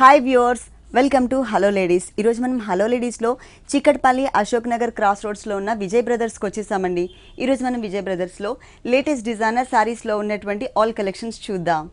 Hi viewers welcome to hello ladies ఈరోజు మనం హలో లేడీస్లో చిక్కట్పల్లి అశోక్ నగర్ క్రాస్ రోడ్స్లో ఉన్న విజయ్ బ్రదర్స్కి వచ్చేసామండి ఈరోజు మనం విజయ్ బ్రదర్స్లో లేటెస్ట్ డిజైనర్ శారీస్లో ఉన్నటువంటి ఆల్ కలెక్షన్స్ చూద్దాం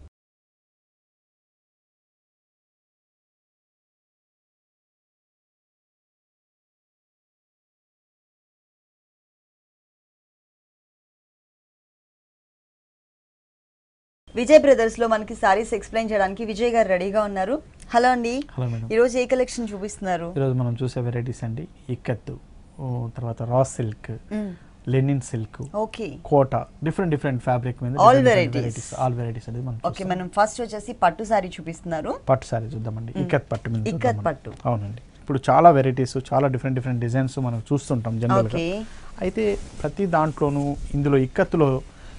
విజయ్ బ్రదర్స్లో మనకి శారీస్ ఎక్స్ప్లెయిన్ చేయడానికి విజయ్ గారు రెడీగా ఉన్నారు హలో అండి హలో మేడం ఈరోజు ఏ కలెక్షన్ చూపిస్తున్నారు ఈరోజు మనం చూసే వెరైటీస్ అండి ఇక్కత్తు ఓ, తర్వాత raw silk linen silk okay Kota different different fabric మీద All varieties. ఆల్ వెరైటీస్ అనేది మనం ఓకే మనం ఫస్ట్ వచ్చేసి పట్టు శారీ చూపిస్తున్నారు పట్టు సారీ చూద్దామండి ఇక్కత్ పట్టు మీద ఇక్కత్ చూద్దామండి. పట్టు. అవునండి ఇప్పుడు చాలా వెరైటీస్ చాలా డిఫరెంట్ డిఫరెంట్ డిజైన్స్ మనం చూస్తుంటాం జనరల్గా ఓకే అయితే ప్రతి దాంట్లోనూ ఇందులో ఇక్కత్తులో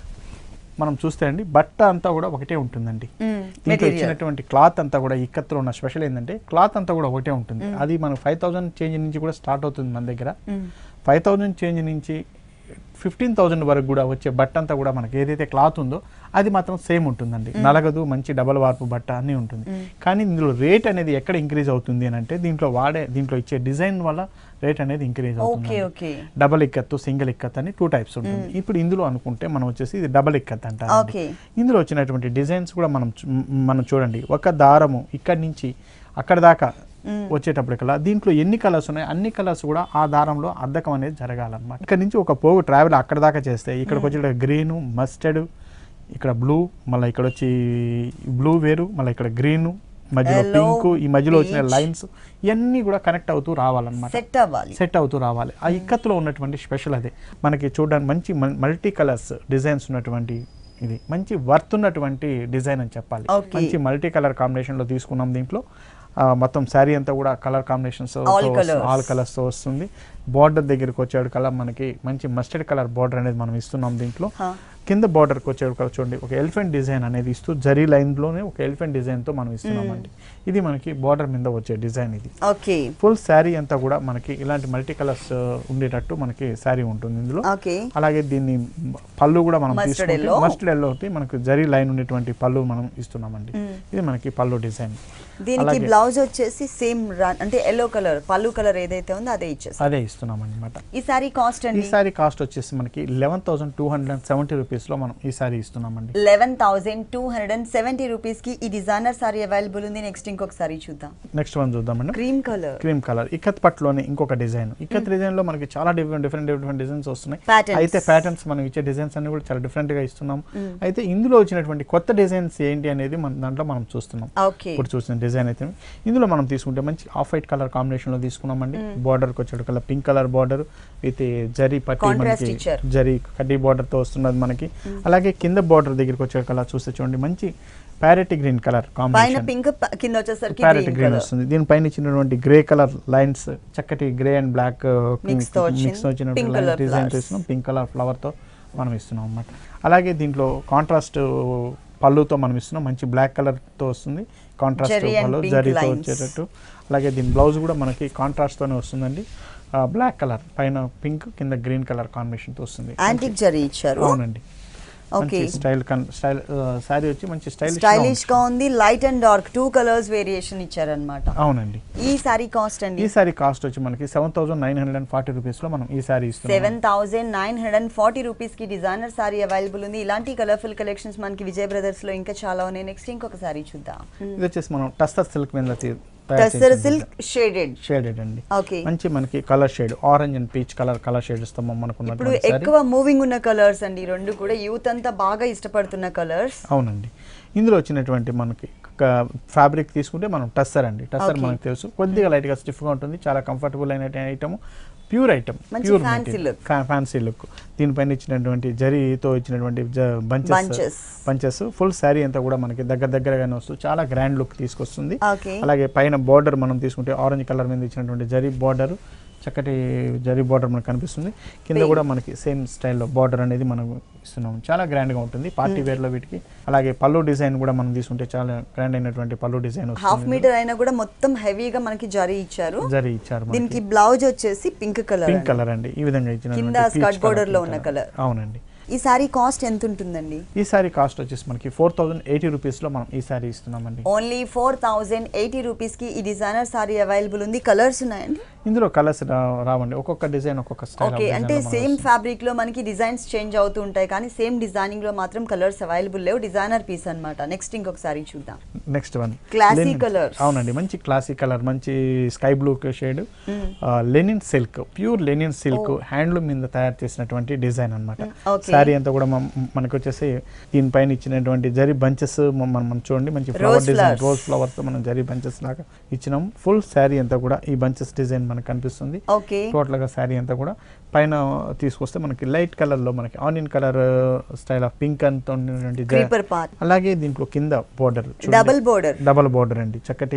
మనం చూస్తే అండి బట్ట అంతా కూడా ఒకటే ఉంటుందండి దీంట్లో మెటీరియల్ ఇచ్చినటువంటి క్లాత్ అంతా కూడా ఇక్కత్తులో ఉన్న స్పెషల్ ఏంటంటే క్లాత్ అంతా కూడా ఒకటే ఉంటుంది అది మనం ఫైవ్ థౌసండ్ చేంజ్ నుంచి కూడా స్టార్ట్ అవుతుంది మన దగ్గర ఫైవ్ థౌజండ్ చేంజ్ నుంచి ఫిఫ్టీన్ థౌజండ్ వరకు కూడా వచ్చే బట్ట అంతా కూడా మనకి ఏదైతే క్లాత్ ఉందో అది మాత్రం సేమ్ ఉంటుందండి నలగదు మంచి డబల్ వార్పు బట్ట అన్నీ ఉంటుంది కానీ ఇందులో రేట్ అనేది ఎక్కడ ఇంక్రీజ్ అవుతుంది అని అంటే దీంట్లో వాడే దీంట్లో ఇచ్చే డిజైన్ వల్ల రేట్ అనేది ఇంక్రీజ్ ఓకే అవుతుంది okay double ikat single ikat అని టూ టైప్స్ ఉంటుంది ఇప్పుడు ఇందులో అనుకుంటే మనం వచ్చేసి ఇది డబల్ ఇక్కత్ అంటారు ఓకే ఇందులో వచ్చినటువంటి డిజైన్స్ కూడా మనం చూ- మ్, మనం చూడండి ఒక దారము ఇక్కడి నుంచి అక్కడ దాకా వచ్చేటప్పటికల్లా దీంట్లో ఎన్ని కలర్స్ ఉన్నాయి అన్ని కలర్స్ కూడా ఆ దారంలో అద్దకం అనేది జరగాలన్నమాట ఇక్కడ నుంచి ఒక పోగు ట్రావెల్ అక్కడ దాకా చేస్తే ఇక్కడికి వచ్చే గ్రీను మస్టర్డ్ ఇక్కడ బ్లూ మళ్ళీ ఇక్కడ వచ్చి బ్లూ వేరు మళ్ళీ ఇక్కడ గ్రీను మధ్యలో Yellow, పింక్ ఈ మధ్యలో వచ్చిన peach. లైన్స్ ఇవన్నీ కూడా కనెక్ట్ అవుతూ రావాలన్నమాట సెట్ అవ్వాలి సెట్ అవుతూ రావాలి ఆ ఇక్కత్తులో ఉన్నటువంటి స్పెషల్ అదే మనకి చూడడానికి మంచి మల్టీ కలర్స్ డిజైన్స్ ఉన్నటువంటి ఇది మంచి వర్త్ ఉన్నటువంటి డిజైన్ అని చెప్పాలి Okay. మంచి మల్టీ కలర్ కాంబినేషన్ లో తీసుకున్నాం దీంట్లో ఆ, మొత్తం శారీ అంతా కూడా colour combinations All colours. All colours తో వస్తుంది బార్డర్ దగ్గరికి వచ్చాడు కలర్ మనకి మంచి మస్టర్డ్ కలర్ బార్డర్ అనేది మనం ఇస్తున్నాం దీంట్లో Huh. కింద బార్డర్కి వచ్చేడు కలర్ చూడండి ఒక ఎలిఫెంట్ డిజైన్ అనేది ఇస్తూ జరీ లైన్ లోనే ఒక ఎలిఫెంట్ డిజైన్ తో మనం ఇస్తున్నామండి ఇది మనకి బార్డర్ మీద వచ్చే డిజైన్ ఇది ఓకే ఫుల్ శారీ అంతా కూడా మనకి ఇలాంటి మల్టీ కలర్స్ ఉండేటట్టు మనకి శారీ ఉంటుంది ఇందులో ఓకే అలాగే దీన్ని పళ్ళు కూడా మనం Mustard తీసుకుంటే yellow. మస్టర్డ్ ఎల్లో ఒకటి మనకి జరీ లైన్ ఉండేటువంటి పళ్ళు మనం ఇస్తున్నామండి ఇది మనకి పళ్ళు డిజైన్ దీనికి అలాగే- బ్లౌజ్ వచ్చేసి సేమ్ అంటే ఎల్లో కలర్ పళ్ళు కలర్ ఏదైతే ఉందో అదే ఇచ్చేసి అదే ఇస్తున్నాం అనమాట ఈ సారీ కాస్ట్ ఈ అండి శారీ కాస్ట్ వచ్చేసి మనకి eleven thousand two hundred and seventy rupees లో మనం ఈ శారీ ఇస్తున్నామండి eleven thousand two hundred and seventy rupees కి ఈ డిజైనర్ సారీ అవైలబుల్ ఉంది నెక్స్ట్ ఇంకొక సారీ చూద్దాం నెక్స్ట్ వన్ చూద్దామండి cream colour cream colour ikat పట్టులోనే ఇంకొక డిజైన్ ఇక్కత్ డిజైన్ లో మనకి చాలా డిఫరెంట్ డిఫరెంట్ డిఫరెంట్ డిజైన్స్ వస్తున్నాయి Patterns. అయితే ప్యాటర్న్స్ మనం ఇచ్చే డిజైన్స్ అన్ని కూడా చాలా డిఫరెంట్ గా ఇస్తున్నాం అయితే ఇందులో వచ్చినటువంటి కొత్త డిజైన్స్ ఏంటి అనేది మన దాంట్లో మనం చూస్తున్నాం ఓకే ఇప్పుడు చూసిన డిజైన్ అయితే ఇందులో మనం తీసుకుంటే మంచి ఆఫ్ వైట్ కలర్ కాంబినేషన్ లో తీసుకున్నామండి బార్డర్ వచ్చేట colour pink colour border with zari పట్టి Contrast మనకి ఇచ్చారు. జరీ కడ్డీ బార్డర్ తో వస్తున్నది మనకి అలాగే కింద బార్డర్ దగ్గరికి వచ్చే కలర్ చూస్తే చూడండి మంచి ప్యారెట్ గ్రీన్ కలర్ పైన కాంబినేషన్ పింక్ కింద వచ్చేసరికి ప్యారెట్ గ్రీన్ గ్రీన్ కలర్ వస్తుంది దీనిపైన ఇచ్చినటువంటి గ్రే కలర్ లైన్స్ చక్కటి గ్రే అండ్ బ్లాక్ Mix తో వచ్చింది. మిక్స్ వచ్చిన Pink colour డిజైన్ flowers. చేస్తున్నాం పింక్ కలర్ ఫ్లవర్ తో మనం ఇస్తున్నాం అన్నమాట అలాగే దీంట్లో కాంట్రాస్ట్ పళ్ళుతో మనం ఇస్తున్నాం మంచి బ్లాక్ కలర్ తో వస్తుంది కాంట్రాస్ట్ Jerry and పళ్ళు pink జరీతో lines. వచ్చేటట్టు అలాగే దీని బ్లౌజ్ కూడా మనకి కాంట్రాస్ట్ తోనే వస్తుందండి బ్లాక్ కలర్ పైన పింక్ కింద గ్రీన్ కలర్ కాంబినేషన్ తో వస్తుంది యాంటిక్ జరీ ఇచ్చారు అవునండి ఓకే మంచి స్టైల్ స్టైల్ శారీ వచ్చి మంచి స్టైలిష్ స్టైలిష్ గా ఉంది light and dark two colours variation ఇచ్చారనమాట అవునండి ఈ సారీ కాస్ట్ అండి ఈ సారీ కాస్ట్ వచ్చి మనకి seven thousand nine hundred and forty rupees లో మనం ఈ సారీ ఇస్తున్నాం seven thousand nine hundred and forty rupees కి డిజైనర్ సారీ అవైలబుల్ ఉంది ఇలాంటి కలర్ఫుల్ కలెక్షన్స్ మనకి విజయ్ బ్రదర్స్ లో ఇంకా చాలా ఉన్నాయి నెక్స్ట్ ఇంకొక సారీ చూద్దాం ఇది వచ్చేసి మనం టస్టర్ సిల్క్ మీద తీ- తయారు టస్సర్ చేసిన సిల్క్ షేడెడ్ షేడెడ్ అండి ఓకే మంచి మనకి colour shade orange and peach colour colour shade ఇస్తాం మనకు ఇప్పుడు ఉన్నటువంటి సారీ ఎక్కువ మూవింగ్ ఉన్న కలర్స్ అండి ఈ రెండు కూడా యూత్ అంతా బాగా ఇష్టపడుతున్న కలర్స్ అవునండి ఇందులో వచ్చినటువంటి మనకి ఫ్యాబ్రిక్ తీసుకుంటే మనం టస్సర్ అండి టస్సర్ Okay. మనకు తెలుసు కొద్దిగా లైట్ గా స్టిఫ్ గా ఉంటుంది చాలా కంఫర్టబుల్ అయిన ఐటమ్ ప్యూర్ ఐటమ్ మంచి pure fancy look. Fancy look దీనిపైన ఇచ్చినటువంటి జరీతో ఇచ్చినటువంటి Bunches. Bunches bunches full sari అంతా కూడా మనకి దగ్గర దగ్గరగానే వస్తుంది చాలా గ్రాండ్ లుక్ తీసుకొస్తుంది ఓకే అలాగే పైన బార్డర్ మనం తీసుకుంటే ఆరెంజ్ కలర్ మీద ఇచ్చినటువంటి జరీ బార్డర్ చక్కటి జరీ బార్డర్ మనకు కనిపిస్తుంది కింద Plain. కూడా మనకి సేమ్ స్టైల్లో బార్డర్ అనేది మనం ఇస్తున్నాం చాలా గ్రాండ్ గా ఉంటుంది పార్టీ వేర్ లో వీటికి అలాగే పళ్ళు డిజైన్ కూడా మనం తీసుకుంటే చాలా గ్రాండ్ అయినటువంటి పళ్ళు డిజైన్ హాఫ్ వస్తుంది మీటర్ అయినా కూడా మొత్తం హెవీగా మనకి జరీ ఇచ్చారు జరీ ఇచ్చారు మనకి. దీనికి బ్లౌజ్ వచ్చేసి పింక్ కలర్ పింక్ కలర్ అండి ఈ విధంగా కింద ఇచ్చిన స్కర్ట్ బోర్డర్ లో ఉన్న కలర్ అవునండి ఈ సారీ కాస్ట్ ఎంత ఉంటుందండి ఈ సారీ కాస్ట్ వచ్చేసి మనకి ఫోర్ థౌజండ్ ఎయిటీ రూపీస్లో మనం ఈ సారీ ఇస్తున్నామండి ఓన్లీ ఫోర్ థౌజండ్ ఎయిటీ రూపీస్కి ఈ డిజైనర్ సారీ అవైలబుల్ ఉంది కలర్స్ ఉన్నాయండి ఇందులో కలర్స్ రావండి ఒక్కొక్క డిజైన్ ఒక్కొక్క స్టైల్ ఓకే అంటే సేమ్ ఫ్యాబ్రిక్ లో మనకి డిజైన్స్ చేంజ్ అవుతూ ఉంటాయి కానీ సేమ్ డిజైనింగ్ లో మాత్రం కలర్స్ అవైలబుల్ లేవు డిజైనర్ పీస్ అన్నమాట నెక్స్ట్ ఇంకొకసారి చూద్దాం నెక్స్ట్ వన్ Classy colours. అవునండి మంచి క్లాసిక్ కలర్ మంచి sky blue shade linen silk pure linen silk handloom మీద తయారు చేసినటువంటి డిజైన్ అనమాట Mm, okay. శారీ అంతా కూడా మం- మనకి వచ్చేసి దీనిపైన ఇచ్చినటువంటి జరీ బంచెస్ మనం మనం చూడండి మంచి flower Rose design flowers. Rose flowers మనం జరీ బంచెస్ లాగా ఇచ్చినాం ఫుల్ శారీ అంతా కూడా ఈ బంచెస్ డిజైన్ మనకు కనిపిస్తుంది ఓకే టోటల్ గా శారీ అంతా కూడా పైన తీసుకొస్తే మనకి లైట్ కలర్ లో మనకి onion colour style of pink అంతా ఉన్నటువంటి జ- క్రీపర్ పార్ట్ అలాగే దీంట్లో కింద border double border double border అండి చక్కటి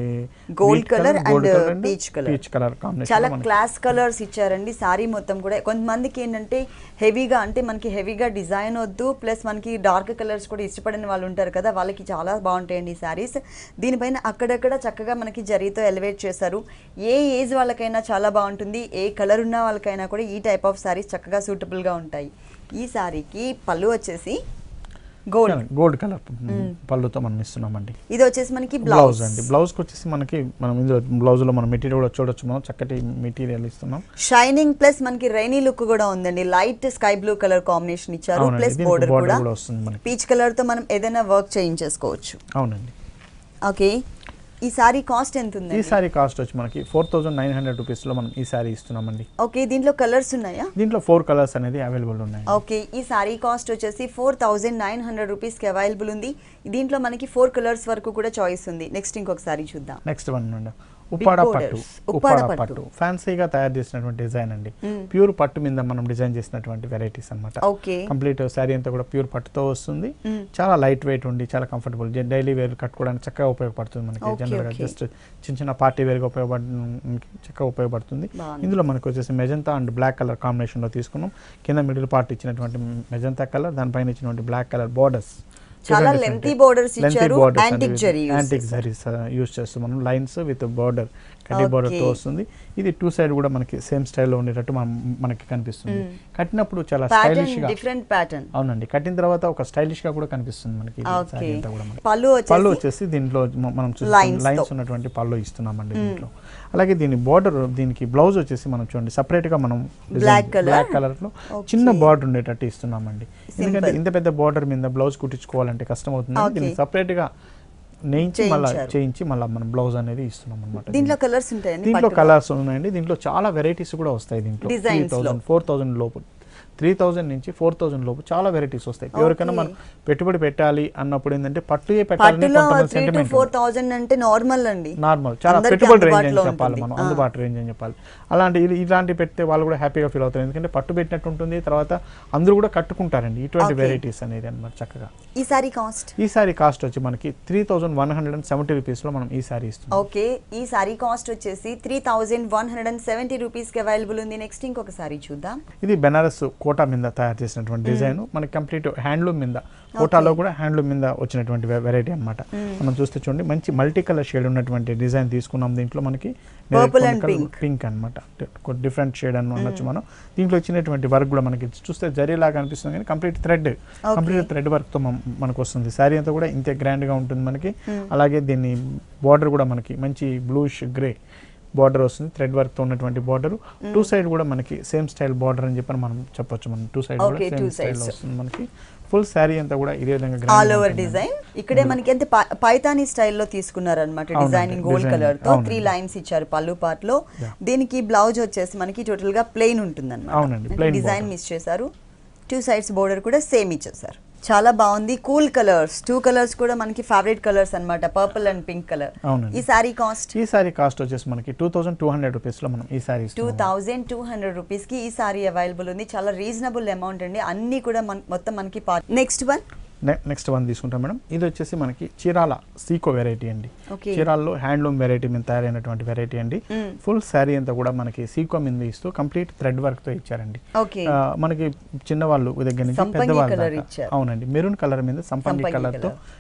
Gold wheat colour gold and colour and peach colour. peach colour combination చాలా లో మనకి క్లాస్ కలర్స్ ఇచ్చారండి సారీ మొత్తం కూడా కొంతమందికి ఏంటంటే హెవీగా అంటే మనకి హెవీగా డిజైన్ వద్దు ప్లస్ మనకి డార్క్ కలర్స్ కూడా ఇష్టపడిన వాళ్ళు ఉంటారు కదా వాళ్ళకి చాలా బాగుంటాయండి ఈ సారీస్ దీనిపైన అక్కడక్కడ చక్కగా మనకి జరీతో ఎలివేట్ చేశారు ఏ ఏజ్ వాళ్ళకైనా చాలా బాగుంటుంది ఏ కలర్ ఉన్న వాళ్ళకైనా కూడా ఈ టైప్ ఆఫ్ సారీస్ చక్కగా సూటబుల్గా ఉంటాయి ఈ సారీకి పళ్ళు వచ్చేసి గోల్డ్ గోల్డ్ కలర్ పళ్ళుతో మనం ఇస్తున్నామండి ఇది వచ్చేసి మనకి బ్లౌజ్ బ్లౌజ్ అండి బ్లౌజ్ కి వచ్చేసి మనకి మనం ఇందులో బ్లౌజ్ లో మనం మెటీరియల్ కూడా చూడొచ్చు మనం చక్కటి మెటీరియల్ ఇస్తున్నాం షైనింగ్ ప్లస్ మనకి రైనీ లుక్ కూడా ఉందండి light sky blue colour combination ఇచ్చారు అవునండి ప్లస్ దీనికి బోర్డర్ border కూడా కూడా వస్తుంది మనకి పీచ్ కలర్ తో మనం ఏదైనా వర్క్ చేయించేసుకోవచ్చు అవునండి ఓకే ఈ సారీ కాస్ట్ ఎంత ఈ ఉంది సారీ కాస్ట్ వచ్చి మనకి four thousand nine hundred rupees లో మనం ఈ సారీ ఇస్తున్నామండి ఓకే దీంట్లో కలర్స్ ఉన్నాయా దీంట్లో ఫోర్ కలర్స్ అనేది అవైలబుల్ ఉన్నాయి ఓకే ఈ సారీ కాస్ట్ వచ్చేసి ఫోర్ థౌజండ్ నైన్ హండ్రెడ్ రూపీస్కి అవైలబుల్ ఉంది దీంట్లో మనకి ఫోర్ కలర్స్ వరకు కూడా చాయిస్ ఉంది నెక్స్ట్ ఇంకొక సారీ చూద్దాం నెక్స్ట్ వన్ అండి ఉప్పాడ borders. పట్టు ఉప్పాడ ఉప్పాడ పట్టు. పట్టు ఫ్యాన్సీగా తయారు చేసినటువంటి డిజైన్ అండి మ్మ్. ప్యూర్ పట్టు మీద మనం డిజైన్ చేసినటువంటి వెరైటీస్ అన్నమాట ఓకే కంప్లీట్ శారీ అంతా కూడా ప్యూర్ పట్టుతో వస్తుంది మ్మ్. చాలా లైట్ వెయిట్ ఉండి చాలా కంఫర్టబుల్ డైలీ వేర్ కట్టుకోవడానికి చక్కగా ఉపయోగపడుతుంది మనకి Okay, జనరల్గా okay. జస్ట్ చిన్న చిన్న పార్టీ వేర్గా ఉపయోగపడడానికి చక్కగా ఉపయోగపడుతుంది బాగుంది. ఇందులో మనకు వచ్చేసి మెజంతా అండ్ బ్లాక్ కలర్ కాంబినేషన్లో తీసుకున్నాం కింద మిడిల్ పార్ట్ ఇచ్చినటువంటి మెజంతా కలర్ దానిపైన ఇచ్చినటువంటి బ్లాక్ కలర్ బోర్డర్స్ చాలా lengthy borders ఇచ్చారు, antique జరీ use యాంటిక్ చేశారు. జరీస్ యూస్ చేస్తాం మనం లైన్స్ విత్ బోర్డర్ కడ్డీ border తో Okay. వస్తుంది ఇది టూ సైడ్ కూడా మనకి సేమ్ స్టైల్లో ఉండేటట్టు మనం మనకి కనిపిస్తుంది మ్మ్. కట్టినప్పుడు చాలా ప్యాటర్న్ స్టైలిష్ గా డిఫరెంట్ ప్యాటర్న్ అవునండి కట్టిన తర్వాత ఒక స్టైలిష్ గా కూడా కనిపిస్తుంది మనకి ఈ ఓకే saree అంతా కూడా మనకి పళ్ళు పళ్ళు వచ్చేసి వచ్చేసి దీంట్లో మ- మనం Lines తో. లైన్స్ ఉన్నటువంటి పళ్ళు ఇస్తున్నామండి దీంట్లో అలాగే దీని బార్డర్ దీనికి బ్లౌజ్ వచ్చేసి మనం చూడండి సెపరేట్ గా మనం Black colour. బ్లాక్ కలర్ లో Okay. చిన్న బార్డర్ ఉండేటట్టు ఇస్తున్నామండి ఎందుకంటే Simple. ఇంత పెద్ద బార్డర్ మీద బ్లౌజ్ కుట్టించుకోవాలంటే కష్టం అవుతుంది Okay. దీన్ని సెపరేట్ గా నేయించి మళ్ళీ చేయించారు. చేయించి మళ్ళీ మనం బ్లౌజ్ అనేది ఇస్తున్నాం అనమాట దీంట్లో కలర్స్ ఉంటాయండి దీంట్లో పట్టులో. కలర్స్ ఉన్నాయండి దీంట్లో చాలా వెరైటీస్ కూడా వస్తాయి దీంట్లో త్రీ Designs లో. థౌసండ్ ఫోర్ థౌసండ్ లోపు త్రీ థౌసండ్ నుంచి ఫోర్ థౌసండ్ లోపు చాలా వెరైటీస్ వస్తాయి ఎవరికైనా మనం పెట్టుబడి పెట్టాలి అన్నప్పుడు ఏంటంటే పట్టుయే పెట్టాలని పట్టులో కొంతమంది three to sentiment four thousand అంటే నార్మల్ అండి నార్మల్ చాలా అందరికీ పెట్టుబడి రేంజ్ అని అందుబాటులో చెప్పాలి ఉంటుంది. మనం ఆ. అందుబాటు రేంజ్ అని చెప్పాలి అలాంటి ఇది- ఇలాంటి పెడితే వాళ్ళు కూడా హ్యాపీగా ఫీల్ అవుతారు ఎందుకంటే పట్టు పెట్టినట్టు ఉంటుంది తర్వాత అందరూ కూడా కట్టుకుంటారండి ఇటువంటి Okay. వెరైటీస్ అనేది అనమాట చక్కగా ఈ సారీ కాస్ట్ ఈ సారీ కాస్ట్ వచ్చి మనకి three thousand one hundred and seventy రూపీస్లో మనం ఈ సారీ ఇస్తున్నాం ఓకే ఈ సారీ కాస్ట్ వచ్చేసి three thousand one hundred and seventy రూపీస్కి అవైలబుల్ ఉంది నెక్స్ట్ ఇంకొక సారీ చూద్దాం ఇది బెనారస్ కోటా మీద తయారు చేసినటువంటి డిజైన్ మనకి కంప్లీట్ హ్యాండ్లూమ్ మీద కోటాలో కూడా హ్యాండ్లూమ్ మీద వచ్చినటువంటి వెరైటీ అన్నమాట మనం చూస్తే చూడండి మంచి మల్టీ కలర్ షేడ్ ఉన్నటువంటి డిజైన్ తీసుకున్నాం దీంట్లో మనకి Purple and pink. పింక్ అనమాట డిఫరెంట్ షేడ్ అని అనొచ్చు మనం దీంట్లో వచ్చినటువంటి వర్క్ కూడా మనకి చూస్తే జరీలాగా అనిపిస్తుంది కానీ complete thread complete thread work తో మన- మనకు వస్తుంది శారీ అంతా కూడా ఇంతే గ్రాండ్ గా ఉంటుంది మనకి అలాగే దీన్ని బార్డర్ కూడా మనకి మంచి బ్లూష్ గ్రే బార్డర్ వస్తుంది థ్రెడ్ వర్క్ తో ఉన్నటువంటి బార్డర్ టూ సైడ్ కూడా మనకి సేమ్ స్టైల్ బార్డర్ అని చెప్పి మనం చెప్పొచ్చు మనం టూ సైడ్ కూడా Okay, same two style sides. వస్తుంది మనకి ఫుల్ శారీ అంతా కూడా ఇదే విధంగా grand ఆల్ గా ఓవర్ ఉంటుంది. డిజైన్ ఇక్కడే మనకి ఎంత పైతానీ స్టైల్లో తీసుకున్నారనమాట అవునండి, డిజైనింగ్ గోల్డ్ design. కలర్ తో అవునండి. త్రీ లైన్స్ ఇచ్చారు పళ్ళు పార్ట్ లో Yeah. దీనికి బ్లౌజ్ వచ్చేసి మనకి టోటల్ గా ప్లెయిన్ ఉంటుంది అవునండి, plain డిజైన్ border. మిస్ చేశారు టూ సైడ్స్ బోర్డర్ కూడా సేమ్ ఇచ్చేసారు చాలా బాగుంది కూల్ కలర్స్ టూ కలర్స్ కూడా మనకి ఫేవరెట్ కలర్స్ అన్నమాట పర్పుల్ అండ్ పింక్ కలర్ అవునండి. ఈ సారీ కాస్ట్ ఈ సారీ కాస్ట్ వచ్చేసి మనకి two thousand two hundred rupees లో మనం ఈ సారీ టూ ఇస్తున్నాం థౌజండ్ టూ హండ్రెడ్ రూపీస్ కి ఈ సారీ అవైలబుల్ ఉంది చాలా రీజనబుల్ అమౌంట్ అండి అన్ని కూడా మన- మొత్తం మనకి నెక్స్ట్ వన్ నెక్స్ట్ వన్ తీసుకుంటాం మేడం ఇది వచ్చేసి మనకి చీరాల సీకో వెరైటీ అండి Okay. చీరాల్లో హ్యాండ్లూమ్ వెరైటీ మీద తయారైనటువంటి వెరైటీ అండి Mm. ఫుల్ శారీ అంతా కూడా మనకి సీకో మీద ఇస్తూ కంప్లీట్ థ్రెడ్ వర్క్ తో ఇచ్చారండి ఓకే ఆ, మనకి చిన్నవాళ్ళు దగ్గర నుంచి సంపంగి పెద్దవాళ్ళ colour దాకా. ఇచ్చారు. అవునండి మెరూన్ కలర్ మీద సంపంగి సంపంగి కలర్ తో colour.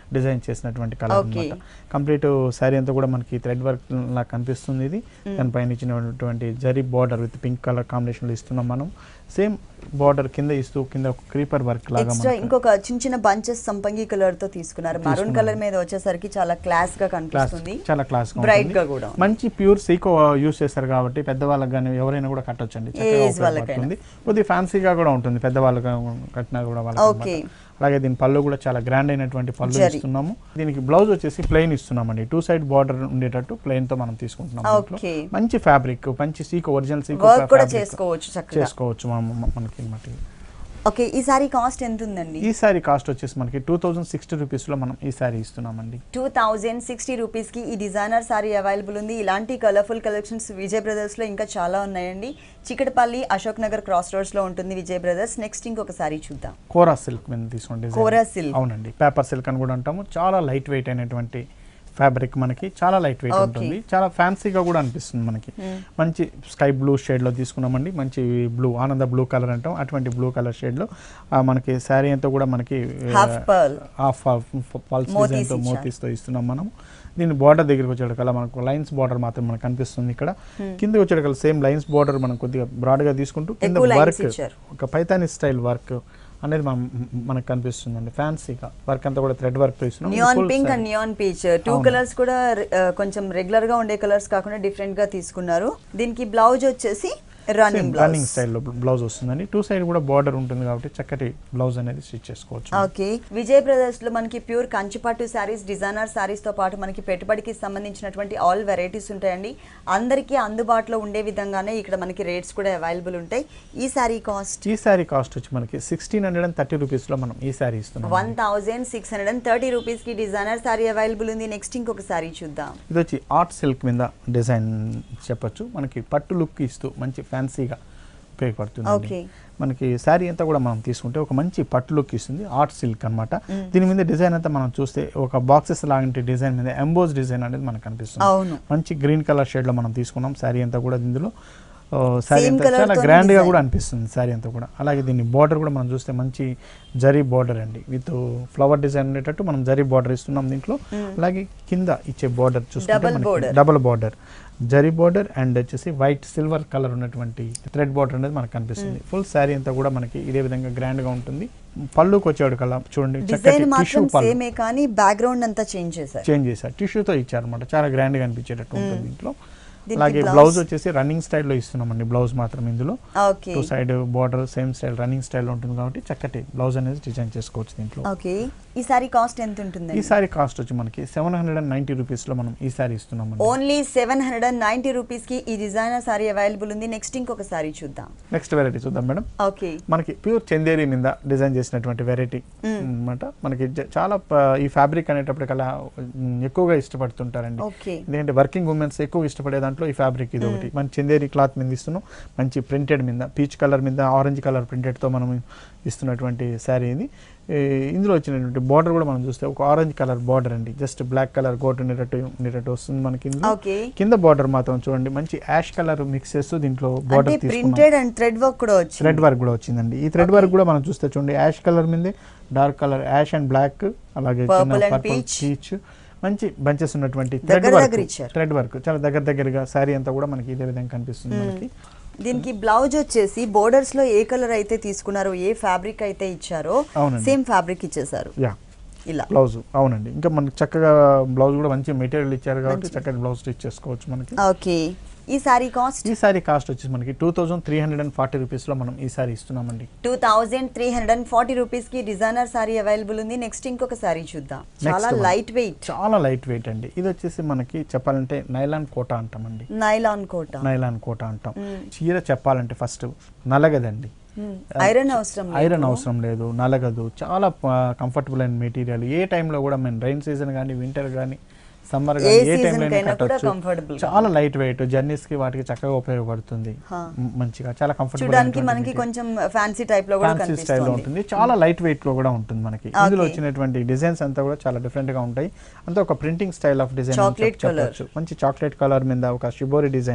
డిజైన్ చేసినటువంటి కలర్ Okay. అనమాట కంప్లీట్ శారీ అంతా కూడా మనకి థ్రెడ్ వర్క్ లా కనిపిస్తుంది ఇది దానిపైన ఇచ్చినటువంటి zari border with pink colour combination లో ఇస్తున్నాం మనం సేమ్ బార్డర్ కింద ఇస్తూ కింద ఒక క్రీపర్ వర్క్ లాగా ఎక్స్ట్రా మనకి ఇంకొక చిన్న చిన్న బంచెస్ సంపంగి కలర్ తో తీసుకున్నారు మరూన్ తీసుకున్నాను. కలర్ మీద వచ్చేసరికి చాలా క్లాస్ గా క్లాస్ కనిపిస్తుంది చాలా క్లాస్ బ్రైట్ గా కూడా ఉంది. మంచి ప్యూర్ సీకో యూస్ చేస్తారు కాబట్టి పెద్దవాళ్ళకి కానీ ఎవరైనా కూడా కట్టొచ్చండి చక్కగా ఏజ్ వాళ్ళకైనా. ఉపయోగపడుతుంది కొద్దిగా ఫ్యాన్సీగా కూడా ఉంటుంది పెద్దవాళ్ళకి కట్టినా కూడా వాళ్ళకి Okay. అన్నమాట. అలాగే దీని పళ్ళు కూడా చాలా గ్రాండ్ అయినటువంటి పళ్ళు జరీ. ఇస్తున్నాము దీనికి బ్లౌజ్ వచ్చేసి ప్లెయిన్ ఇస్తున్నామండి టూ సైడ్ బార్డర్ ఉండేటట్టు ప్లెయిన్ తో మనం తీసుకుంటున్నాం దీంట్లో. Okay. మంచి ఫ్యాబ్రిక్ మంచి సీకో ఒరిజినల్ సీకో వర్క్ కూడా చేసుకోవచ్చు చక్కగా చేసుకోవచ్చు మన- మనకి మట్టి ఓకే ఈ సారీ కాస్ట్ ఎంత ఉందండి ఈ సారీ కాస్ట్ వచ్చేసి మనకి టూ థౌజండ్ సిక్స్టీ రూపీస్ లో మనం ఈ సారీ ఇస్తున్నామండి టూ థౌజండ్ సిక్స్టీ రూపీస్కి ఈ డిజైనర్ సారీ అవైలబుల్ ఉంది ఇలాంటి కలర్ఫుల్ కలెక్షన్స్ విజయ్ బ్రదర్స్లో ఇంకా చాలా ఉన్నాయండి చికటపల్లి అశోక్ నగర్ క్రాస్ రోడ్స్లో ఉంటుంది విజయ్ బ్రదర్స్ నెక్స్ట్ ఇంకొక సారీ చూద్దాం కోరా సిల్క్ మీద తీసుకోండి కోరా silk. అవునండి పేపర్ సిల్క్ అని కూడా అంటాము చాలా లైట్ వెయిట్ అయినటువంటి ఫ్యాబ్రిక్ మనకి చాలా లైట్ వెయిట్ Okay. ఉంటుంది చాలా ఫ్యాన్సీగా కూడా అనిపిస్తుంది మనకి మంచి స్కై బ్లూ షేడ్ లో తీసుకున్నామండి మంచి బ్లూ ఆనంద బ్లూ కలర్ అంటాం అటువంటి బ్లూ కలర్ షేడ్ లో ఆ, మనకి శారీ అంతా కూడా మనకి Half pearl. హాఫ్ పల్స్ మోతీస్ డిజైన్ తో ఇచ్చారు. మోతీస్ తో ఇస్తున్నాం మనం దీని బార్డర్ దగ్గరికి వచ్చేటకల్లా మనకు లైన్స్ బార్డర్ మాత్రం మనకు కనిపిస్తుంది ఇక్కడ కిందకి వచ్చేటకల్లా సేమ్ లైన్స్ బార్డర్ మనం కొద్దిగా బ్రాడ్ గా తీసుకుంటూ కింద ఎక్కువ lines వర్క్ ఇచ్చారు. ఒక పైతాని స్టైల్ వర్క్ అనేది మనం మనకు కనిపిస్తుందండి ఫ్యాన్సీగా వర్క్ అంతా కూడా థ్రెడ్ వర్క్ ఇస్తున్నాం ఇది neon full pink saree. And neon peach two అవును. కలర్స్ కూడా ఆ, కొంచెం రెగ్యులర్ గా ఉండే కలర్స్ కాకుండా డిఫరెంట్ గా తీసుకున్నారు దీనికి బ్లౌజ్ వచ్చేసి రన్నింగ్ రన్నింగ్ బ్లౌజ్ స్టైల్లో బ్లౌజ్ వస్తుందండి టూ సైడ్ కూడా బార్డర్ ఉంటుంది కాబట్టి చక్కటి బ్లౌజ్ అనేది స్టిచ్ చేసుకోవచ్చు ఓకే విజయ్ బ్రదర్స్ లో మనకి ప్యూర్ కంచిపట్టు శారీస్ డిజైనర్ శారీస్ తో పాటు మనకి పెట్టుబడికి సంబంధించినటువంటి ఆల్ వెరైటీస్ ఉంటాయండి అందరికీ అందుబాటులో ఉండే విధంగానే ఇక్కడ మనకి రేట్స్ కూడా అవైలబుల్ ఉంటాయి ఈ శారీ కాస్ట్ ఈ శారీ కాస్ట్ వచ్చి మనకి sixteen hundred and thirty rupees లో మనం ఈ శారీ ఇస్తున్నాం one thousand six hundred and thirty rupees కి డిజైనర్ శారీ అవైలబుల్ ఉంది నెక్స్ట్ ఇంకొక శారీ చూద్దాం ఇది వచ్చి ఆర్ట్ సిల్క్ మీద డిజైన్ చెప్పొచ్చు మనకి పట్టు లుక్ ఇస్తూ మంచి ఫ్యాన్సీగా ఉపయోగపడుతుంది Okay. మనకి శారీ అంతా కూడా మనం తీసుకుంటే ఒక మంచి పట్టు లుక్ ఇస్తుంది ఆర్ట్ సిల్క్ అన్నమాట దీని మీద డిజైన్ అంతా మనం చూస్తే ఒక బాక్సెస్ లాంటి డిజైన్ మీద ఎంబోస్ డిజైన్ అనేది మనకు కనిపిస్తుంది అవును. మంచి గ్రీన్ కలర్ షేడ్ లో మనం తీసుకున్నాం శారీ అంతా కూడా ఇందులో శారీ Same అంతా colour చాలా తోనే గ్రాండ్ గా design. కూడా అనిపిస్తుంది శారీ అంతా కూడా అలాగే దీన్ని బార్డర్ కూడా మనం చూస్తే మంచి జరీ బార్డర్ అండి విత్ ఫ్లవర్ డిజైన్ ఉండేటట్టు మనం జరీ బార్డర్ ఇస్తున్నాం దీంట్లో అలాగే కింద ఇచ్చే బార్డర్ Double border. చూసుకుంటే double border zari border and వచ్చేసి వైట్ సిల్వర్ కలర్ ఉన్నటువంటి థ్రెడ్ బార్డర్ అనేది మనకు కనిపిస్తుంది ఫుల్ శారీ అంతా కూడా మనకి ఇదే విధంగా గ్రాండ్ గా ఉంటుంది పళ్ళుకి వచ్చేవాడు కల్లా చూడండి చక్కటి డిజైన్ టిష్యూ మాత్రం పళ్ళు సేమే కానీ బ్యాక్గ్రౌండ్ అంతా చేంజ్ చేశారు చేంజ్ చేశారు టిష్యూతో ఇచ్చారన్నమాట చాలా గ్రాండ్ గా అనిపించేటట్టు ఉంటుంది దీంట్లో దీనికి అలాగే blouse? బ్లౌజ్ వచ్చేసి రన్నింగ్ స్టైల్లో ఇస్తున్నామండి బ్లౌజ్ మాత్రం ఇందులో okay two side border same style running style ఉంటుంది కాబట్టి చక్కటి బ్లౌజ్ అనేది డిజైన్ చేసుకోవచ్చు దీంట్లో ఓకే ఈ సారీ కాస్ట్ ఎంత ఉంటుంది ఈ సారీ కాస్ట్ వచ్చి మనకి seven hundred and ninety rupees లో మనం ఈ సారీ ఇస్తున్నామండి only seven hundred and ninety rupees కి ఈ డిజైనర్ సారీ అవైలబుల్ ఉంది నెక్స్ట్ ఇంకొక సారీ చూద్దాం నెక్స్ట్ వెరైటీ చూద్దాం మేడం ఓకే మనకి ప్యూర్ చందేరి మీద డిజైన్ చేసినటువంటి వెరైటీ అన్నమాట మనకి జ- చాలా ప- ఈ ఫ్యాబ్రిక్ అనేటప్పటికల్లా ఉమ్, ఎక్కువగా ఇష్టపడుతుంటారండి ఓకే ఎందుకంటే వర్కింగ్ ఉమెన్స్ ఎక్కువ ఇష్టపడే దాంట్లో ఈ ఫ్యాబ్రిక్ ఇది ఒకటి మన చందేరి క్లాత్ మీద ఇస్తున్నాం మంచి ప్రింటెడ్ మీద పీచ్ కలర్ మీద ఆరెంజ్ కలర్ ప్రింటెడ్ తో మనం ఇస్తున్నటువంటి శారీ ఇది ఈ ఇందులో వచ్చినటువంటి బార్డర్ కూడా మనం చూస్తే ఒక ఆరెంజ్ కలర్ బార్డర్ అండి జస్ట్ బ్లాక్ కలర్ కోట్ ఉండేటట్టు ఉండేటట్టు వస్తుంది మనకి ఇందులో ఓకే కింద బార్డర్ మాత్రం చూడండి మంచి యాష్ కలర్ మిక్స్ చేస్తూ దీంట్లో బార్డర్ అంటే తీసుకున్నాం ప్రింటెడ్ అండ్ థ్రెడ్ వర్క్ కూడా వచ్చింది థ్రెడ్ వర్క్ కూడా వచ్చిందండి ఈ థ్రెడ్ వర్క్ కూడా మనం చూస్తే చూడండి యాష్ కలర్ మీద dark colour ash and black అలాగే Purple and purple peach. Peach మంచి బంచెస్ ఉన్నటువంటి థ్రెడ్ దగ్గర వర్క్ దగ్గర ఇచ్చారు. థ్రెడ్ వర్క్ చాలా దగ్గర దగ్గరగా శారీ అంతా కూడా మనకి ఇదే విధంగా కనిపిస్తుంది మనకి దీనికి బ్లౌజ్ వచ్చేసి బోర్డర్స్ లో ఏ కలర్ అయితే తీసుకున్నారో ఏ ఫ్యాబ్రిక్ అయితే ఇచ్చారో అవునండి. సేమ్ ఫ్యాబ్రిక్ ఇచ్చేసారు యా ఇలా బ్లౌజ్ అవునండి ఇంకా మనకి చక్కగా బ్లౌజ్ కూడా మంచి మెటీరియల్ ఇచ్చారు కాబట్టి చక్కటి బ్లౌజ్ స్టిచ్ చేసుకోవచ్చు మనకి ఓకే ఈ సారీ కాస్ట్ ఈ సారీ కాస్ట్ వచ్చేసి మనకి two thousand three hundred and forty రూపీస్లో మనం ఈ సారీ ఇస్తున్నామండి two thousand three hundred and forty rupees కి డిజైనర్ సారీ అవైలబుల్ ఉంది నెక్స్ట్ ఇంకొక సారీ చూద్దాం చాలా one. లైట్ వెయిట్ చాలా లైట్ వెయిట్ అండి ఇది వచ్చేసి మనకి చెప్పాలంటే నైలాన్ కోట అంటామండి నైలాన్ కోట నైలాన్ కోట అంటాం చీర చెప్పాలంటే ఫస్ట్ నలగదండి ఐరన్ అవసరం లేదు. ఐరన్ అవసరం లేదు నలగదు చాలా కంఫర్టబుల్ అయిన మెటీరియల్ ఏ టైంలో కూడా మేము రైన్ సీజన్ కానీ వింటర్ కానీ సమ్మర్ ఏ కానీ ఏ season టైంలో కైనా కూడా కట్టొచ్చు comfortable గా చాలా లైట్ వెయిట్ జర్నీస్ కి వాటికి చక్కగా ఉపయోగపడుతుంది హా. మ్, మంచిగా చాలా కంఫర్టబుల్ చూడడానికి మనకి కొంచెం ఫ్యాన్సీ టైప్ లో కూడా ఫ్యాన్సీ స్టైల్లో కనిపిస్తుంది ఉంటుంది చాలా లైట్ వెయిట్ లో కూడా ఉంటుంది మనకి ఇందులో Okay. వచ్చినటువంటి డిజైన్స్ అంతా కూడా చాలా డిఫరెంట్ గా ఉంటాయి అంతా ఒక printing style of design Chocolate colour. మంచి చాక్లెట్ కలర్ మీద ఒక షిబోరి డిజైన్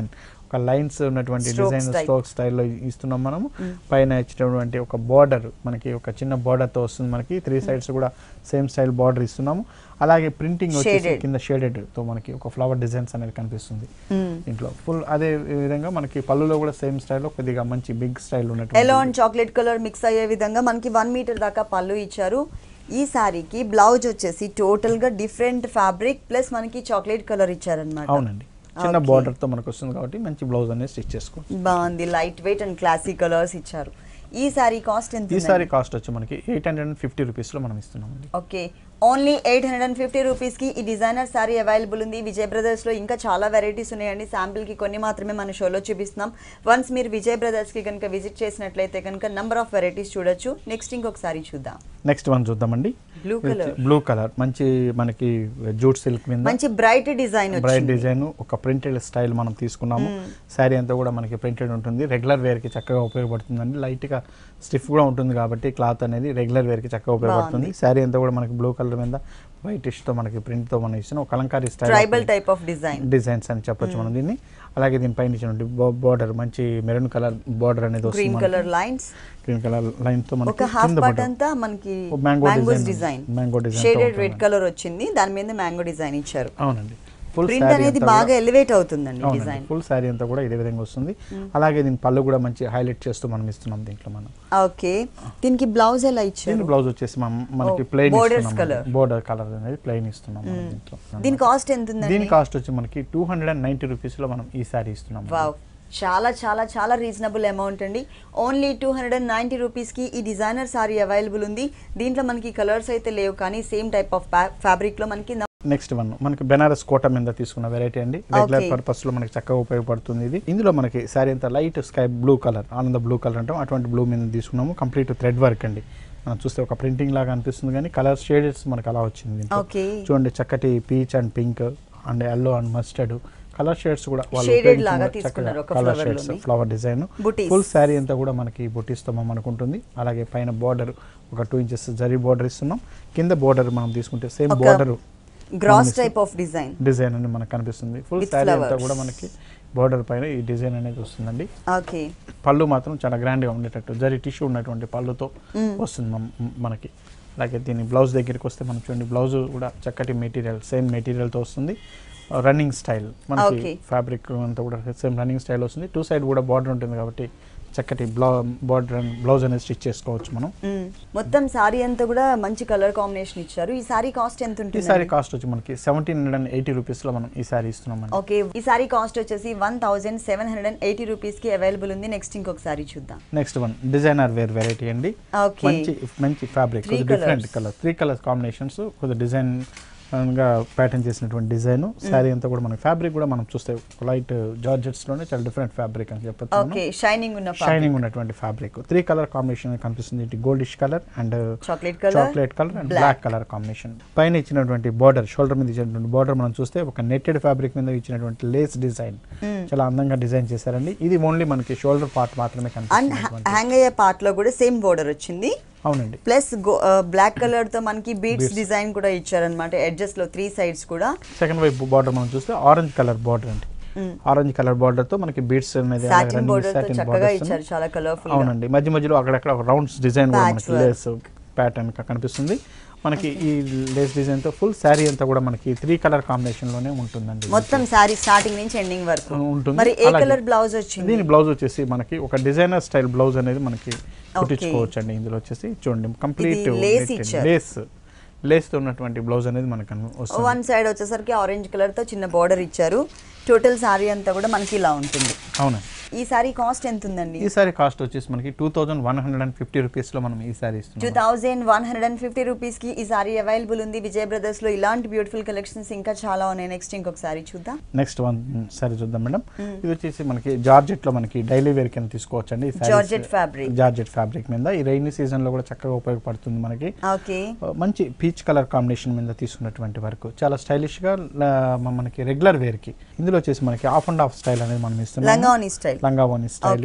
ఒక లైన్స్ ఉన్నటువంటి Strokes డిజైన్ type. స్ట్రోక్ స్టైల్లో ఇస్తున్నాం మనము పైన ఇచ్చినటువంటి ఒక బార్డర్ మనకి ఒక చిన్న border తో వస్తుంది మనకి త్రీ సైడ్స్ కూడా సేమ్ స్టైల్ బార్డర్ ఇస్తున్నాము అలాగే ప్రింటింగ్ వచ్చేసి Shaded. కింద షేడెడ్ తో మనకి ఒక ఫ్లవర్ డిజైన్స్ అనేది కనిపిస్తుంది మ్మ్. దీంట్లో ఫుల్ అదే విధంగా మనకి పళ్ళులో కూడా సేమ్ స్టైల్లో కొద్దిగా మంచి బిగ్ స్టైల్ ఎల్లో ఉన్నటువంటి అండ్ చాక్లెట్ కలర్ మిక్స్ అయ్యే విధంగా మనకి వన్ మీటర్ దాకా పళ్ళు ఇచ్చారు ఈ సారీకి బ్లౌజ్ వచ్చేసి టోటల్ గా డిఫరెంట్ ఫ్యాబ్రిక్ ప్లస్ మనకి చాక్లెట్ కలర్ ఇచ్చారనమాట అవునండి చిన్న Okay. border తో మనకు వస్తుంది కాబట్టి మంచి బ్లౌజ్ అనేది స్టిచ్ చేసుకోవచ్చు బాగుంది light weight and classic colours ఇచ్చారు ఈ సారీ కాస్ట్ ఎంత ఈ సారీ కాస్ట్ వచ్చి మనకి ఎయిట్ హండ్రెడ్ అండ్ ఫిఫ్టీ రూపీస్లో మనం ఇస్తున్నామండి okay only eight hundred and fifty రూపీస్కి ఈ డిజైనర్ సారీ అవైలబుల్ ఉంది విజయ్ బ్రదర్స్లో ఇంకా చాలా వెరైటీస్ ఉన్నాయండి శాంపిల్కి కొన్ని మాత్రమే మన షోలో చూపిస్తున్నాం వన్స్ మీరు విజయ్ బ్రదర్స్కి కనుక విజిట్ చేసినట్లయితే కనుక నంబర్ ఆఫ్ వెరైటీస్ చూడొచ్చు నెక్స్ట్ ఇంకొకసారి చూద్దాం నెక్స్ట్ వన్ చూద్దామండి Blue color. బ్లూ కలర్ మంచి మనకి జూట్ సిల్క్ మీద మంచి బ్రైట్ డిజైన్ బ్రైట్ డిజైన్ ఒక ప్రింటెడ్ స్టైల్ మనం తీసుకున్నాము శారీ అంతా కూడా మనకి ప్రింటెడ్ ఉంటుంది రెగ్యులర్ వేర్ కి చక్కగా ఉపయోగపడుతుందండి లైట్ గా స్టిఫ్ కూడా ఉంటుంది కాబట్టి క్లాత్ అనేది రెగ్యులర్ వేర్ కి చక్కగా ఉపయోగపడుతుంది శారీ అంతా కూడా మనకి బ్లూ కలర్ మీద వైట్ తో మనకి ప్రింట్ తో మనం ఇచ్చిన ఒక Kalamkari tribal style type of design designs అని చెప్పొచ్చు మనం దీన్ని అలాగే దీనిపైన ఇచ్చినటువంటి బార్డర్ మంచి మెరూన్ కలర్ బార్డర్ అనేది గ్రీన్ వస్తుంది colour lines green colour line తో ఒక మనకి హాఫ్ కింద పార్ట్ border. అంతా మనకి ఓ mango mangoes design. Design Mango design తో షేడెడ్ ఉంటుంది. రెడ్ కలర్ వచ్చింది దాని మీద మ్యాంగో డిజైన్ ఇచ్చారు అవునండి ఫుల్ ప్రింట్ అనేది బాగా ఎలివేట్ అవుతుందండి డిజైన్ ఫుల్ శారీ అంతా కూడా ఇదే విధంగా వస్తుంది అలాగే దీని పళ్ళు కూడా మంచి హైలైట్ చేస్తూ మనం ఇస్తున్నాం దీంట్లో మనం ఓకే దీనికి బ్లౌజ్ ఎలా దీని ఇచ్చారు బ్లౌజ్ వచ్చేసి మనం మనకి Oh, plain borders colour. Border colour అనేది ప్లెయిన్ ఇస్తున్నాం మనం దీంట్లో దీని కాస్ట్ ఎంత ఉందండి దీని కాస్ట్ వచ్చి మనకి two hundred and ninety rupees లో మనం ఈ శారీ ఇస్తున్నాం వావ్ చాలా చాలా చాలా రీజనబుల్ అమౌంట్ అండి only two hundred and ninety రూపీస్కి ఈ డిజైనర్ సారీ అవైలబుల్ ఉంది దీంట్లో మనకి కలర్స్ అయితే లేవు కానీ సేమ్ టైప్ ఆఫ్ ఫ్యాబ్రిక్లో మనకి న- నెక్స్ట్ వన్ మనకి బెనారస్ కోట మీద తీసుకున్న వెరైటీ అండి రెగ్యులర్ Okay. పర్పస్ లో మనకి చక్కగా ఉపయోగపడుతుంది ఇది ఇందులో మనకి శారీ అంతా లైట్ స్కై బ్లూ కలర్ ఆనంద బ్లూ కలర్ అంటాం అటువంటి బ్లూ మీద తీసుకున్నాము కంప్లీట్ థ్రెడ్ వర్క్ అండి మనం చూస్తే ఒక ప్రింటింగ్ లాగా అనిపిస్తుంది కానీ కలర్ షేడెడ్స్ మనకి అలా వచ్చింది దీంట్లో. ఓకే చూడండి చక్కటి peach and pink and yellow and mustard colour shades కూడా వాళ్ళు Shaded ఉపయోగించిన లాగా చక్కగా తీసుకున్నారు ఒక కలర్ flower షేడ్స్ లోని. Flower design Booties. Full sari అంతా కూడా మనకి బుటీస్ తో మనకు ఉంటుంది అలాగే పైన బార్డర్ ఒక టూ ఇంచెస్ జరీ బార్డర్ ఇస్తున్నాం కింద బార్డర్ మనం తీసుకుంటే సేమ్ ఒక border grass type of design design అని మనకు కనిపిస్తుంది ఫుల్ With శారీ అంతా flowers. కూడా మనకి బార్డర్ పైన ఈ డిజైన్ అనేది వస్తుందండి ఓకే పళ్ళు మాత్రం చాలా గ్రాండ్ గా ఉండేటట్టు జరీ టిష్యూ ఉన్నటువంటి పళ్ళుతో వస్తుంది మం- మనకి అలాగే దీని బ్లౌజ్ దగ్గరికి వస్తే మనం చూడండి బ్లౌజ్ కూడా చక్కటి మెటీరియల్ సేమ్ మెటీరియల్తో వస్తుంది రన్నింగ్ స్టైల్ మనకి Okay. ఫ్యాబ్రిక్ అంతా కూడా సేమ్ రన్నింగ్ స్టైల్ వస్తుంది టూ సైడ్ కూడా బార్డర్ ఉంటుంది కాబట్టి చక్కటి బ్లౌ బార్డర్ అండ్ బ్లౌజ్ అనేది స్టిచ్ చేసుకోవచ్చు మనం మొత్తం సారీ అంతా కూడా మంచి కలర్ కాంబినేషన్ ఇచ్చారు ఈ సారీ కాస్ట్ ఎంత ఈ ఉంటుంది సారీ కాస్ట్ వచ్చి మనకి సెవెంటీన్ హండ్రెడ్ అండ్ ఎయిటీ రూపీస్లో మనం ఈ సారీ ఇస్తున్నాం అండి ఓకే ఈ సారీ కాస్ట్ వచ్చేసి one thousand seven hundred and eighty రూపీస్కి అవైలబుల్ ఉంది నెక్స్ట్ ఇంకొక సారీ చూద్దాం next one designer wear variety అండి ఓకే మంచి మంచి fabric Three different colours. Colour three colours combinations కొద్దిగా డిజైన్ గా ప్యాటర్న్ చేసినటువంటి డిజైన్ శారీ అంతా కూడా మన ఫ్యాబ్రిక్ కూడా మనం చూస్తే లైట్ జార్జెట్స్ లోనే చాలా డిఫరెంట్ ఫ్యాబ్రిక్ అని చెప్పొచ్చు ఓకే షైనింగ్ ఉన్న షైనింగ్ ఉన్నటువంటి ఫ్యాబ్రిక్ త్రీ కలర్ కాంబినేషన్ కనిపిస్తుంది ఇటు goldish colour and chocolate colour chocolate colour and black colour combination పైన ఇచ్చినటువంటి బార్డర్ షోల్డర్ మీద ఇచ్చినటువంటి బార్డర్ మనం చూస్తే ఒక నెట్టెడ్ ఫ్యాబ్రిక్ మీద ఇచ్చినటువంటి లేస్ డిజైన్ చాలా అందంగా డిజైన్ చేశారండి ఇది ఓన్లీ మనకి షోల్డర్ పార్ట్ మాత్రమే అండ్ కనిపిస్తుంది హ్యాంగ్ అయ్యే పార్ట్ లో కూడా సేమ్ బోర్డర్ వచ్చింది అవునండి ప్లస్ బ్లాక్ కలర్ తో మనకి బీడ్స్ డిజైన్ కూడా ఇచ్చారనమాట ఎడ్జెస్ లో త్రీ సైడ్స్ కూడా సెకండ్ వైపు బార్డర్ మనం చూస్తే ఆరెంజ్ కలర్ బార్డర్ అండి ఆరెంజ్ కలర్ బార్డర్ తో మనకి బీడ్స్ అనేది అలాగే సాటిన్ running బోర్డర్ తో satin చక్కగా borders ఇచ్చారు చాలా కలర్ఫుల్ గా అవునండి మధ్య మధ్యలో అక్కడక్కడ రౌండ్స్ డిజైన్ కూడా మనకి Patchwork. లేస్ ప్యాటర్న్ కనిపిస్తుంది మనకి ఈ లేస్ డిజైన్ తో ఫుల్ శారీ అంతా కూడా మనకి త్రీ కలర్ కాంబినేషన్ లోనే ఉంటుందండి మొత్తం సారీ స్టార్టింగ్ నుంచి ఎండింగ్ వరకు ఉంటుంది. మరి ఏ అలాగే కలర్ బ్లౌజ్ వచ్చింది దీని బ్లౌజ్ వచ్చేసి మనకి ఒక డిజైనర్ స్టైల్ బ్లౌజ్ అనేది మనకి కుట్టించుకోవచ్చు అండి ఇందులో వచ్చేసి చూడండి కంప్లీట్ ఇది lace ఇచ్చారు. లేస్ లేస్ తో ఉన్నటువంటి బ్లౌజ్ అనేది మనకి వస్తుంది వన్ సైడ్ వచ్చేసరికి ఆరెంజ్ కలర్ తో చిన్న బార్డర్ ఇచ్చారు టోటల్ సారీ అంతా కూడా మనకి ఇలా ఉంటుంది అవునండి ఈ సారీ కాస్ట్ ఎంత ఉందండి ఈ సారీ కాస్ట్ వచ్చేసి మనకి two thousand one hundred and fifty రూపీస్లో మనం ఈ సారీ టూ ఇస్తున్నాం thousand one hundred and fifty రూపీస్కి ఈ సారీ అవైలబుల్ ఉంది విజయ్ బ్రదర్స్లో ఇలాంటి బ్యూటిఫుల్ కలెక్షన్స్ ఇంకా చాలా ఉన్నాయి నెక్స్ట్ ఇంకొక సారీ చూద్దాం నెక్స్ట్ వన్ సారీ చూద్దాం మేడం ఇది వచ్చేసి మనకి జార్జెట్ లో మనకి డైలీ వేర్ కింద తీసుకోవచ్చు అండి Georgette fabric. జార్జెట్ ఫ్యాబ్రిక్ మీద ఈ రైనీ సీజన్ లో కూడా చక్కగా ఉపయోగపడుతుంది మనకి ఓకే ఆ, మంచి పీచ్ కలర్ కాంబినేషన్ మీద తీసుకున్నటువంటి వర్క్ చాలా స్టైలిష్ గా ల- మనకి రెగ్యులర్ వేర్ కి ఇందులో వచ్చేసి మనకి ఆఫ్ అండ్ ఆఫ్ స్టైల్ అనేది మనం ఇస్తున్నాం langa voni style langa voni style Okay. ఇది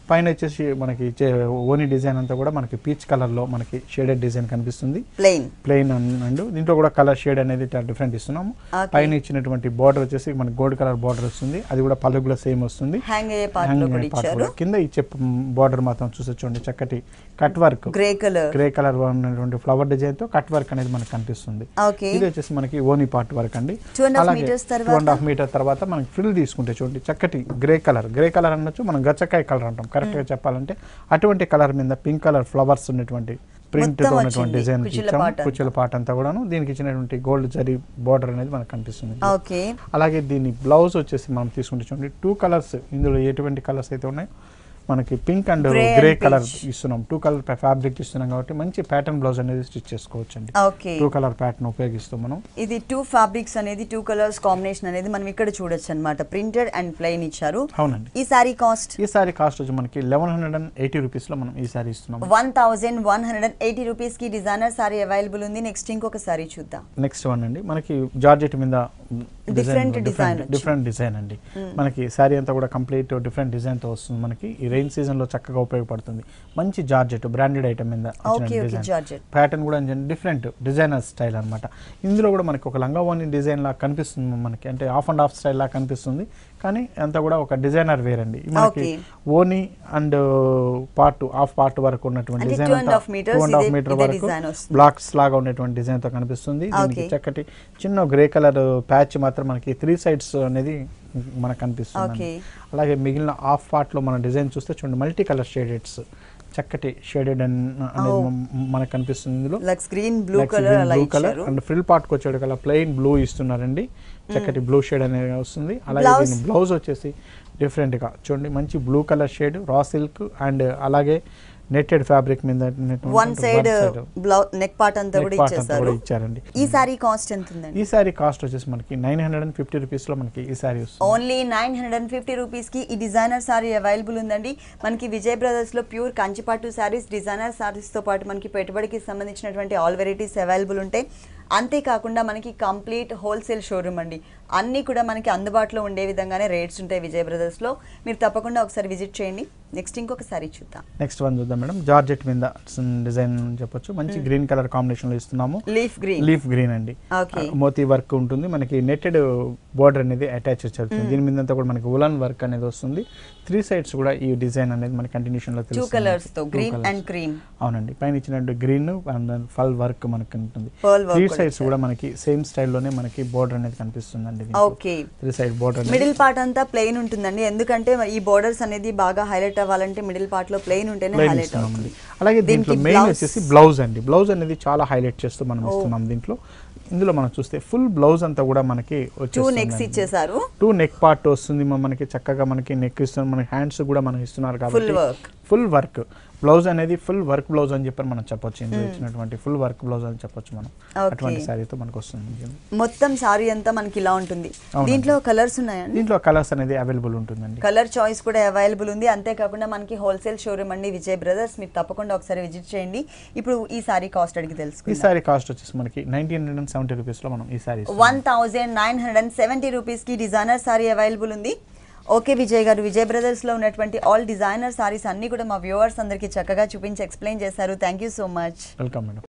పైన వచ్చేసి మనకి చే- ఓని డిజైన్ అంతా కూడా మనకి పీచ్ కలర్లో మనకి షేడెడ్ డిజైన్ కనిపిస్తుంది ప్లెయిన్ ప్లెయిన్ అండ్ దీంట్లో కూడా కలర్ షేడ్ అనేది డిఫరెంట్ ఇస్తున్నాము Okay. పైన ఇచ్చినటువంటి బార్డర్ వచ్చేసి మనకి గోల్డ్ కలర్ బార్డర్ వస్తుంది అది కూడా పళ్ళు కూడా సేమ్ వస్తుంది హ్యాంగ్ అయ్యే పార్ట్ లో Hanging కూడా part ఇచ్చారు కూడా. కింద ఇచ్చే బార్డర్ మాత్రం చూసి చూడండి చక్కటి cut work grey colour grey colour ఉన్నటువంటి ఫ్లవర్ డిజైన్ తో కట్ వర్క్ అనేది మనకు కనిపిస్తుంది ఓకే ఇది వచ్చేసి మనకి ఓని పార్ట్ వర్క్ అండి Two and a half meters two తర్వాత? అండ్ హాఫ్ మీటర్ తర్వాత మనకి ఫ్రిల్ తీసుకుంటే చూడండి చక్కటి గ్రే కలర్ గ్రే కలర్ అనొచ్చు మనం గచ్చకాయ కలర్ అంటాం కరెక్ట్ గా చెప్పాలంటే అటువంటి కలర్ మీద పింక్ కలర్ ఫ్లవర్స్ ఉన్నటువంటి ప్రింట్ తో మొత్తం ఉన్నటువంటి వచ్చింది. డిజైన్ కుచ్చుల ఇచ్చాము part అంతా. కుచ్చుల పాట అంతా కూడాను దీనికి ఇచ్చినటువంటి గోల్డ్ జరీ బార్డర్ అనేది మనకు కనిపిస్తుంది ఓకే అలాగే దీని బ్లౌజ్ వచ్చేసి మనం తీసుకుంటే చూడండి టూ కలర్స్ ఇందులో ఎటువంటి కలర్స్ అయితే ఉన్నాయో మనకి pink and Grey and grey peach. Colour ఇస్తున్నాం టూ కలర్ ఫ్యాబ్రిక్ ఇస్తున్నాం కాబట్టి మంచి ప్యాటర్న్ బ్లౌజ్ అనేది స్టిచ్ చేసుకోవచ్చు అండి ఓకే టూ కలర్ ప్యాటర్న్ ఉపయోగిస్తాం మనం ఇది టూ ఫ్యాబ్రిక్స్ అనేది టూ కలర్స్ కాంబినేషన్ అనేది మనం ఇక్కడ చూడొచ్చు అనమాట ప్రింటెడ్ అండ్ ప్లెయిన్ ఇచ్చారు అవునండి ఈ సారీ కాస్ట్ ఈ సారీ కాస్ట్ వచ్చి మనకి eleven hundred and eighty rupees లో మనం ఈ సారీ ఇస్తున్నాం one thousand one hundred and eighty rupees కి డిజైనర్ సారీ అవైలబుల్ ఉంది నెక్స్ట్ ఇంకొక సారీ చూద్దాం నెక్స్ట్ వన్ అండి మనకి జార్జెట్ మీద Different design వచ్చింది. డిఫరెంట్ డిజైన్ అండి మనకి సారీ అంతా కూడా కంప్లీట్ డిఫరెంట్ డిజైన్ తో వస్తుంది మనకి ఈ రైన్ సీజన్ లో చక్కగా ఉపయోగపడుతుంది మంచి జార్జెట్ బ్రాండెడ్ ఐటమ్ మీద okay okay design georgette pattern కూడా డిఫరెంట్ డిజైనర్ స్టైల్ అన్నమాట ఇందులో కూడా మనకి ఒక లంగా ఓని డిజైన్ లా కనిపిస్తుంది మనకి అంటే ఆఫ్ అండ్ ఆఫ్ స్టైల్ లా కనిపిస్తుంది కానీ అంతా కూడా ఒక డిజైనర్ వేర్ అండి మనకి Okay. ఓని అండ్ పార్ట్ హాఫ్ పార్ట్ వరకు ఉన్నటువంటి అంటే design two and half meters two and half ఇదే- మీటర్ ఇదే వరకు design వస్తుంది. బ్లాక్స్ లాగా ఉన్నటువంటి డిజైన్ తో కనిపిస్తుంది దీనికి Okay. చక్కటి చిన్న గ్రే కలర్ ప్యాచ్ మాత్రం మనకి త్రీ సైడ్స్ అనేది మనకు కనిపిస్తుంది Okay. అలాగే మిగిలిన హాఫ్ పార్ట్ లో మన డిజైన్ చూస్తే చూడండి మల్టీ కలర్ షేడెడ్స్ చక్కటి షేడెడ్ అనేది Oh. మ- మనకు కనిపిస్తుంది ఇందులో లక్స్ గ్రీన్ బ్లూ కలర్ అలా బ్లూ కలర్ ఇచ్చారు అండ్ ఫ్రిల్ పార్ట్ వచ్చాడు కల ప్లెయిన్ బ్లూ ఇస్తున్నారండి చక్కటి బ్లూ షేడ్ అనేది వస్తుంది అలాగే Blouse? దీని బ్లౌజ్ వచ్చేసి different గా చూడండి మంచి blue colour shade raw silk and అలాగే నెట్టెడ్ ఫ్యాబ్రిక్ మీద ఉన్నటువంటి one side one side blouse neck part అంతా neck కూడా part అంతా ఇచ్చేసారు కూడా ఇచ్చారండి ఈ సారీ కాస్ట్ ఎంత ఉందండి ఈ సారీ కాస్ట్ వచ్చేసి మనకి nine hundred and fifty rupees లో మనకి ఈ సారీ వస్తుంది only nine hundred and fifty రూపీస్కి ఈ డిజైనర్ సారీ అవైలబుల్ ఉందండి మనకి విజయ్ బ్రదర్స్లో ప్యూర్ కంచిపట్టు శారీస్ డిజైనర్ శారీస్తో పాటు మనకి పెట్టుబడికి సంబంధించినటువంటి ఆల్ వెరైటీస్ అవైలబుల్ ఉంటాయి అంతేకాకుండా మనకి కంప్లీట్ హోల్సేల్ షోరూమ్ అండి అన్నీ కూడా మనకి అందుబాటులో ఉండే విధంగానే రేట్స్ ఉంటాయి విజయ్ బ్రదర్స్లో మీరు తప్పకుండా ఒకసారి విజిట్ చేయండి నెక్స్ట్ ఇంకొక సారీ చూద్దాం నెక్స్ట్ వన్ చూద్దాం మేడం జార్జెట్ మీద డిజైన్ చెప్పొచ్చు మంచి గ్రీన్ కలర్ కాంబినేషన్ లో ఇస్తున్నాము లీఫ్ గ్రీన్ లీఫ్ గ్రీన్ అండి Okay. ఆ, మోతీ వర్క్ ఉంటుంది మనకి నెట్టెడ్ బోర్డర్ అనేది అటాచ్ జరుగుతుంది దీని మీద అంతా కూడా మనకి ఉలన్ వర్క్ అనేది వస్తుంది త్రీ సైడ్స్ కూడా ఈ డిజైన్ అనేది మన కంటిన్యూషన్ లో టూ తెలుస్తుంది కలర్స్ తో Two green colours. And cream అవునండి పైన ఇచ్చినట్టు గ్రీన్ అండ్ ఫల్ వర్క్ మనకి ఉంటుంది Pearl work త్రీ కూడా సైడ్స్ ఇచ్చారు. కూడా మనకి సేమ్ స్టైల్లోనే మనకి బోర్డర్ అనేది కనిపిస్తుందండి okay three side border middle part అంతా ప్లెయిన్ ఉంటుందండి ఎందుకంటే ఈ బోర్డర్స్ అనేది బాగా హైలైట్ అవ్వాలంటే మిడిల్ పార్ట్ లో ప్లెయిన్ ఉంటేనే ప్లెయిన్ హైలైట్ ఇస్తున్నామండి అవుతుంది అలాగే దీనికి దీంట్లో మెయిన్ blouse- వచ్చేసి బ్లౌజ్ అండి బ్లౌజ్ అనేది చాలా హైలైట్ చేస్తూ మనం Oh. ఇస్తున్నాం దీంట్లో ఇందులో మనం చూస్తే ఫుల్ బ్లౌజ్ అంతా కూడా మనకి టూ నెక్స్ ఇచ్చేసారు టూ నెక్ పార్ట్ వస్తుంది మ- మనకి చక్కగా మనకి నెక్ ఇస్తున్నారు మనకి హ్యాండ్స్ కూడా మనకి ఇస్తున్నారు కాబట్టి work. ఫుల్ వర్క్ బ్లౌజ్ అనేది ఫుల్ వర్క్ బ్లౌజ్ అని చెప్పి మనం చెప్పొచ్చు ఇందులో ఇచ్చినటువంటి ఫుల్ వర్క్ బ్లౌజ్ అని చెప్పొచ్చు మనం Okay. అటువంటి శారీతో మనకు వస్తుంది మొత్తం సారీ అంతా మనకి ఇలా ఉంటుంది అవునండి. దీంట్లో కలర్స్ ఉన్నాయండి దీంట్లో కలర్స్ అనేది అవైలబుల్ ఉంటుందండి కలర్ చాయిస్ కూడా అవైలబుల్ ఉంది అంతేకాకుండా మనకి హోల్సేల్ షోరూమ్ అండి విజయ్ బ్రదర్స్ మీరు తప్పకుండా ఒకసారి విజిట్ చేయండి ఇప్పుడు ఈ సారీ కాస్ట్ అడిగి ఈ తెలుసుకుందాం సారీ కాస్ట్ వచ్చేసి మనకి nineteen hundred and seventy rupees లో మనం ఈ sari one thousand nine hundred and seventy రూపీస్కి డిజైనర్ సారీ అవైలబుల్ ఉంది ఓకే విజయ్ గారు విజయ్ బ్రదర్స్లో ఉన్నటువంటి ఆల్ డిజైనర్ సారీస్ అన్నీ కూడా మా వ్యూవర్స్ అందరికీ చక్కగా చూపించి ఎక్స్ప్లెయిన్ చేశారు thank you so much welcome madam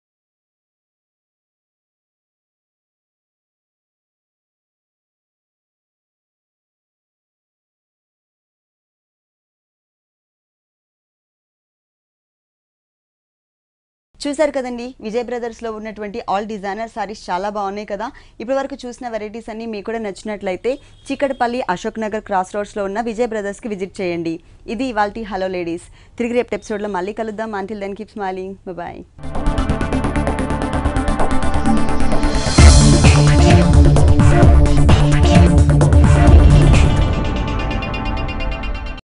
చూశారు కదండి విజయ్ బ్రదర్స్లో ఉన్నటువంటి ఆల్ డిజైనర్ సారీస్ చాలా బాగున్నాయి కదా ఇప్పటి వరకు చూసిన వెరైటీస్ అన్ని మీకు కూడా నచ్చినట్లయితే చిక్కడపల్లి అశోక్ నగర్ క్రాస్ రోడ్స్లో ఉన్న విజయ్ బ్రదర్స్కి విజిట్ చేయండి ఇది ఇవాల్టి హలో లేడీస్ తిరిగి రేపు ఎపిసోడ్లో మళ్ళీ కలుద్దాం until then keep smiling bye